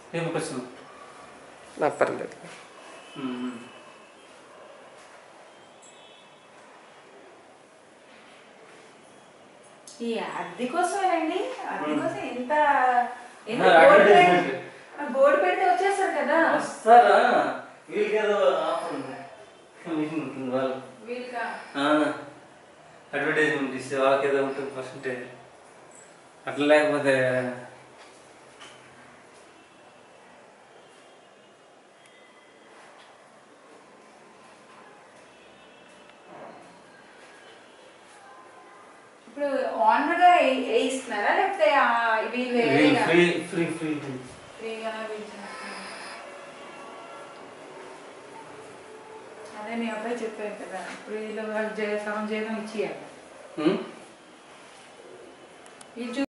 ఏం వచ్చిన నాకు పర్లేదు ఈ అద్దె కోసమేనండి అద్దె కోసం ఎంత ఎంత ఆ, బోర్డు advertisement. పెడితే- ఆ, బోర్డు పెడితే వచ్చేస్తారు కదా వస్తారా వీళ్ళకేదో ఆఫర్ ఉంది కమిషన్ ఉంటుంది వాళ్ళు వీళ్ళకా అడ్వర్టైజ్మెంట్ ఇస్తే వాళ్ళకి ఏదో ఉంటుంది పర్సంటేజ్ అట్లా లేకపోతే ఇప్పుడు ఓనర్ గా ఏ- వేయిస్తున్నారా లేకపోతే ఆ వీళ్ళు వేరేగా ఫ్రీ ఫ్రీ ఫ్రీ ఫ్రీగా వేయించినట్టున్నారు. అదే మీ అబ్బాయి చెప్పారు కదా ఇప్పుడు వీళ్ళు వాళ్ళు జే- సగం జీతం ఇచ్చేయాలి ఇది చూ